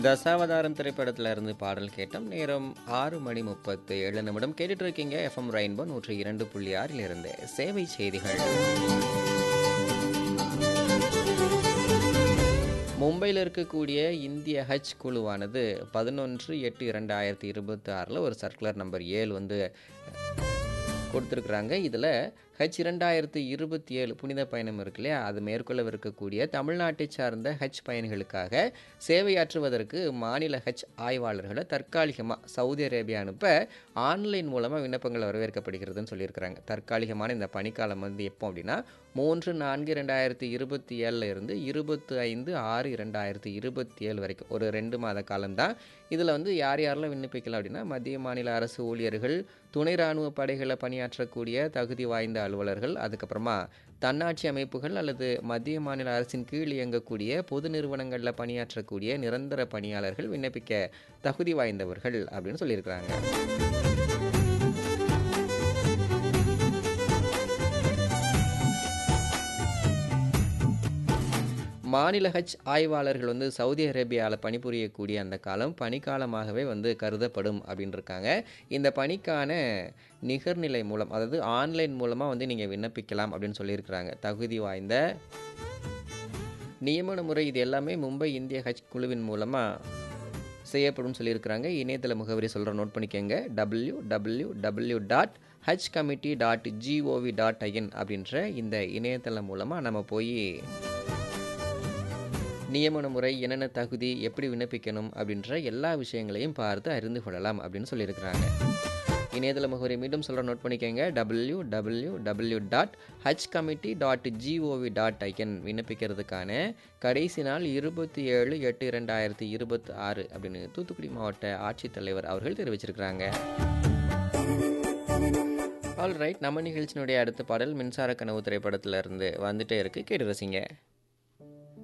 தசாவதாரம் திரைப்படத்துல இருந்து பாடல் கேட்டோம் நேரம் ஆறு மணி முப்பத்து ஏழு நிமிடம் கேட்டுட்டு இருக்கீங்க எஃப்எம் ரெயின்போ நூற்றி இரண்டு புள்ளி ஆறில் இருந்து சேவை செய்திகள் மும்பையில் இருக்கக்கூடிய இந்திய ஹஜ் குழுவானது பதினொன்று எட்டு இரண்டாயிரத்தி இருபத்தி ஆறில் ஒரு சர்க்குலர் நம்பர் ஏழு வந்து கொடுத்துருக்குறாங்க இதில் ஹஜ் இரண்டாயிரத்தி இருபத்தி ஏழு புனித பயணம் இருக்கு இல்லையா அது மேற்கொள்ளவிருக்கக்கூடிய தமிழ்நாட்டை சார்ந்த ஹஜ் பயணிகளுக்காக சேவையாற்றுவதற்கு மாநில ஹஜ் ஆய்வாளர்களை தற்காலிகமாக சவுதி அரேபியா அனுப்ப ஆன்லைன் மூலமாக விண்ணப்பங்கள் வரவேற்கப்படுகிறதுன்னு சொல்லியிருக்கிறாங்க தற்காலிகமான இந்த பணிக்காலம் வந்து எப்போ அப்படின்னா மூன்று நான்கு ரெண்டாயிரத்தி இருபத்தி ஏழில் இருந்து இருபத்தி ஐந்து ஆறு இரண்டாயிரத்தி இருபத்தி ஏழு வரைக்கும் ஒரு ரெண்டு மாத காலம்தான் இதில் வந்து யார் யாரெல்லாம் விண்ணப்பிக்கலாம் அப்படின்னா மத்திய மாநில அரசு ஊழியர்கள் துணை இராணுவ படைகளை பணியாற்றக்கூடிய தகுதி வாய்ந்த அலுவலர்கள் அதுக்கப்புறமா தன்னாட்சி அமைப்புகள் அல்லது மத்திய மாநில அரசின் கீழ் இயங்கக்கூடிய பொது நிறுவனங்களில் பணியாற்றக்கூடிய நிரந்தர பணியாளர்கள் விண்ணப்பிக்க தகுதி வாய்ந்தவர்கள் அப்படின்னு சொல்லியிருக்கிறாங்க மாநில ஹஜ் ஆய்வாளர்கள் வந்து சவுதி அரேபியாவில் பணிபுரியக்கூடிய அந்த காலம் பணிக்காலமாகவே வந்து கருதப்படும் அப்படின்னு இருக்காங்க இந்த பணிக்கான நிகர்நிலை மூலம் அதாவது ஆன்லைன் மூலமாக வந்து நீங்கள் விண்ணப்பிக்கலாம் அப்படின்னு சொல்லியிருக்கிறாங்க தகுதி வாய்ந்த நியமன முறை இது எல்லாமே மும்பை இந்திய ஹஜ் குழுவின் மூலமாக செய்யப்படும் சொல்லியிருக்கிறாங்க இணையதள முகவரி சொல்கிற நோட் பண்ணிக்கோங்க W W W dot Haj committee dot G O V dot I N அப்படின்ற இந்த இணையதளம் மூலமாக நம்ம போய் நியமன முறை என்னென்ன தகுதி எப்படி விண்ணப்பிக்கணும் அப்படின்ற எல்லா விஷயங்களையும் பார்த்து அறிந்து கொள்ளலாம் அப்படின்னு சொல்லியிருக்கிறாங்க இணையதள முகவரி மீண்டும் சொல்கிற நோட் பண்ணிக்கோங்க W W W dot Haj committee dot G O V dot I N விண்ணப்பிக்கிறதுக்கான கடைசி நாள் இருபத்தி ஏழு எட்டு இரண்டாயிரத்தி இருபத்தி ஆறு அப்படின்னு தூத்துக்குடி மாவட்ட ஆட்சித்தலைவர் அவர்கள் தெரிவிச்சிருக்கிறாங்க ஆல் ரைட் நம்ம நிகழ்ச்சியினுடைய அடுத்த பாடல் மின்சார கனவு திரைப்படத்துல இருந்து வந்துட்டே இருக்கு கேட்டு ரசிங்க